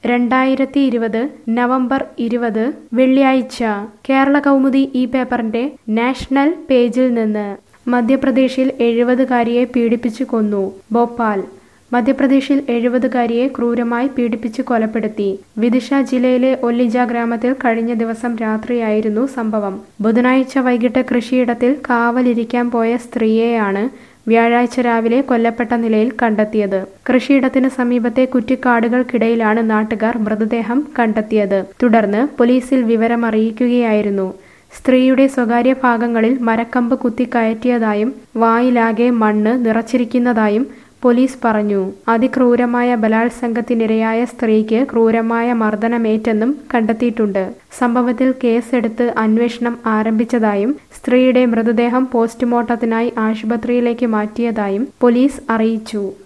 രണ്ടായിരത്തി ഇരുപത് നവംബർ ഇരുപത് വെള്ളിയാഴ്ച കേരള കൗമുദി ഈ പേപ്പറിന്റെ നാഷണൽ പേജിൽ നിന്ന് മധ്യപ്രദേശിൽ എഴുപതുകാരിയെ പീഡിപ്പിച്ചു കൊന്നു ഭോപ്പാൽ മധ്യപ്രദേശിൽ എഴുപതുകാരിയെ ക്രൂരമായി പീഡിപ്പിച്ച് കൊലപ്പെടുത്തി വിദിഷ ജില്ലയിലെ ഒല്ലിജ ഗ്രാമത്തിൽ കഴിഞ്ഞ ദിവസം രാത്രിയായിരുന്നു സംഭവം ബുധനാഴ്ച വൈകിട്ട് കൃഷിയിടത്തിൽ കാവലിരിക്കാൻ പോയ സ്ത്രീയെയാണ് വ്യാഴാഴ്ച രാവിലെ കൊല്ലപ്പെട്ട നിലയിൽ കണ്ടെത്തിയത് കൃഷിയിടത്തിന് സമീപത്തെ കുറ്റിക്കാടുകൾക്കിടയിലാണ് നാട്ടുകാർ മൃതദേഹം കണ്ടെത്തിയത് തുടർന്ന് പോലീസിൽ വിവരമറിയിക്കുകയായിരുന്നു സ്ത്രീയുടെ സ്വകാര്യ ഭാഗങ്ങളിൽ മരക്കമ്പ് കുത്തിക്കയറ്റിയതായും വായിലാകെ മണ്ണ് നിറച്ചിരിക്കുന്നതായും പോലീസ് പറഞ്ഞു അതിക്രൂരമായ ബലാത്സംഗത്തിനിരയായ സ്ത്രീക്ക് ക്രൂരമായ മർദ്ദനമേറ്റെന്നും കണ്ടെത്തിയിട്ടുണ്ട് സംഭവത്തിൽ കേസെടുത്ത് അന്വേഷണം ആരംഭിച്ചതായും സ്ത്രീയുടെ മൃതദേഹം പോസ്റ്റ്മോർട്ടത്തിനായി ആശുപത്രിയിലേക്ക് മാറ്റിയതായും പോലീസ് അറിയിച്ചു